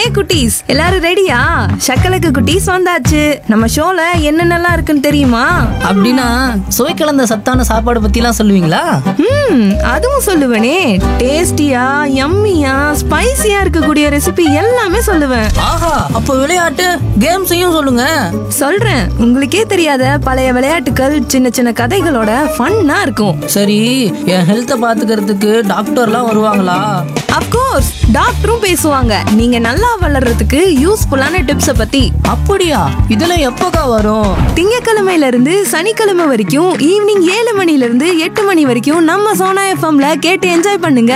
ஹே குட்டீஸ் எல்லாரும் ரெடியா சக்கலக்கு குட்டீஸ் வந்தாச்சு நம்ம ஷோல என்னென்னலாம் இருக்குன்னு தெரியுமா அப்படின்னா சுவை கலந்த சத்தான சாப்பாடு பத்திலாம் சொல்லுவீங்களா ம் அதுவும் சொல்லுவேனே டேஸ்டியா யம்மியா ஸ்பைசியா இருக்கக்கூடிய ரெசிபி எல்லாமே சொல்லுவேன் ஆஹா அப்போ விளையாட்டு கேம்ஸையும் சொல்லுங்க சொல்றேன் உங்களுக்கே தெரியாத பழைய விளையாட்டுகள் சின்ன சின்ன கதைகளோட ஃபன்னா இருக்கும் சரி என் ஹெல்த்தை பாத்துக்கிறதுக்கு டாக்டர்லாம் வருவாங்களா அப்கோர்ஸ் டாக்டரும் பேசுவாங்க நீங்க நல்லா வளர்றதுக்கு யூஸ்ஃபுல்லான டிப்ஸை பத்தி அப்படியா இதெல்லாம் எப்போக்கா வரும் திங்கக்கிழமையில இருந்து சனிக்கிழமை வரைக்கும் ஈவினிங் ஏழு மணில இருந்து எட்டு மணி வரைக்கும் நம்ம சோனா எஃப்எம்ல கேட்டு என்ஜாய் பண்ணுங்க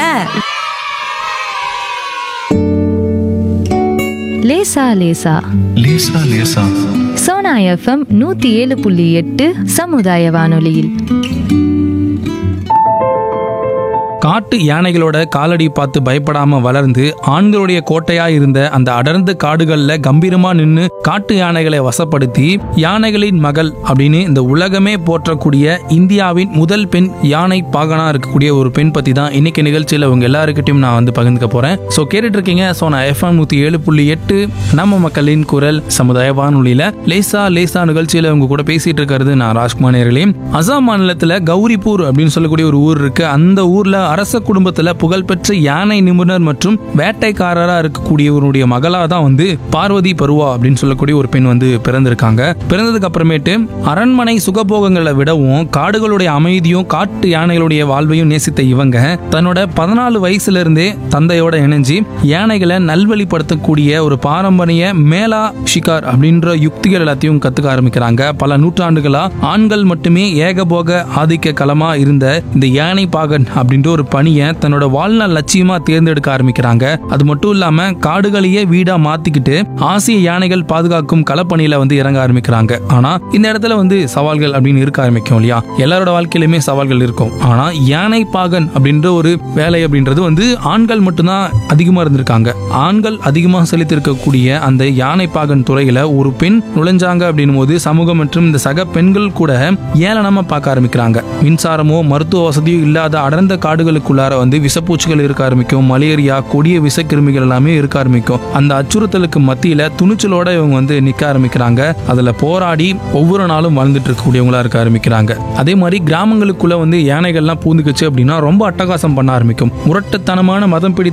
லேசா லேசா லேசா லேசா சோனா எஃப்எம் நூத்தி ஏழு புள்ளி எட்டு சமுதாய வானொலியில் காட்டு யானைகளோட காலடி பார்த்து பயப்படாம வளர்ந்து ஆண்களுடைய கோட்டையா இருந்த அந்த அடர்ந்த காடுகள்ல கம்பீரமா நின்னு காட்டு யானைகளை வசப்படுத்தி யானைகளின் மகள் அப்படின்னு இந்த உலகமே போற்றக்கூடிய இந்தியாவின் முதல் பெண் யானை பாகனா இருக்கக்கூடிய ஒரு பெண் பத்தி தான் இன்னைக்கு நிகழ்ச்சியில உங்க எல்லாருக்கிட்டையும் நான் வந்து பகிர்ந்துக்க போறேன் ஸோ கேட்டுட்டு இருக்கீங்க ஸோ நான் எஃப்எம் நூத்தி ஏழு புள்ளி எட்டு நம்ம மக்களின் குரல் சமுதாய வானொலியில லேசா லேசா நிகழ்ச்சியில உங்க கூட பேசிட்டு இருக்கிறது நான் ராஜ்குமார் நேர்களே அசாம் மாநிலத்துல கௌரிப்பூர் அப்படின்னு சொல்லக்கூடிய ஒரு ஊர் இருக்கு அந்த ஊர்ல அரச குடும்பத்துல புகழ்பெற்ற யானை நிபுணர் மற்றும் வேட்டைக்காரரா இருக்கக்கூடியவருடைய மகளா தான் வந்து பார்வதி பருவா அப்படின்னு சொல்லக்கூடிய ஒரு பெண் வந்து பிறந்திருக்காங்க பிறந்ததுக்கு அப்புறமேட்டு அரண்மனை சுகபோகங்களை விடவும் காடுகளுடைய அமைதியும் காட்டு யானைகளுடைய வாழ்வையும் நேசித்த இவங்க தன்னோட பதினாலு வயசுல இருந்தே தந்தையோட இணைஞ்சு யானைகளை நல்வழிப்படுத்தக்கூடிய ஒரு பாரம்பரிய மேலா ஷிகார் அப்படின்ற யுக்திகள் எல்லாத்தையும் கத்துக்க ஆரம்பிக்கிறாங்க பல நூற்றாண்டுகளா ஆண்கள் மட்டுமே ஏகபோக ஆதிக்க களமா இருந்த இந்த யானை பாகன் அப்படின்ற ஒரு பணியை தன்னோட வாழ்நாள் லட்சியமா தேர்ந்தெடுக்க ஆரம்பிக்கிறாங்க அது மட்டும் இல்லாம காடுகளையே வீடா மாத்திக்கிட்டு ஆசிய யானைகள் பாதுகாக்கும் களப்பணியில வந்து இறங்க ஆரம்பிக்கிறாங்க ஆனா இந்த இடத்துல வந்து சவால்கள் அப்படின்னு இருக்க ஆரம்பிக்கும் இல்லையா எல்லாரோட வாழ்க்கையிலுமே சவால்கள் இருக்கும் ஆனா யானை பாகன் அப்படின்ற ஒரு வேலை அப்படின்றது வந்து ஆண்கள் மட்டும்தான் அதிகமா இருந்திருக்காங்க ஆண்கள் அதிகமா செலுத்திருக்கக்கூடிய அந்த யானை பாகன் துறையில ஒரு பெண் நுழைஞ்சாங்க அப்படின்னும் போது சமூகம் மற்றும் இந்த சக பெண்கள் கூட ஏளனமா பார்க்க ஆரம்பிக்கிறாங்க மின்சாரமோ மருத்துவ வசதியோ இல்லாத அடர்ந்த காடுகளுக்குள்ளார வந்து விஷப்பூச்சிகள் இருக்க ஆரம்பிக்கும் மலேரியா கொடிய விஷக்கிருமிகள் எல்லாமே இருக்க ஆரம்பிக்கும் அந்த அச்சுறுத்தலுக்கு மத்தியில துணிச்சலோட இவங்க வந்து நிக்க ஆரம்பிக்கிறாங்க அதுல போராடி ஒவ்வொரு நாளும் வாழ்ந்துட்டு இருக்கக்கூடியவங்களா இருக்க ஆரம்பிக்கிறாங்க அதே மாதிரி கிராமங்களுக்குள்ள வந்து யானைகள்லாம் பூந்துக்குச்சு அப்படின்னா ரொம்ப அட்டகாசம் பண்ண ஆரம்பிக்கும் முரட்டுத்தனமான மதம் பிடித்த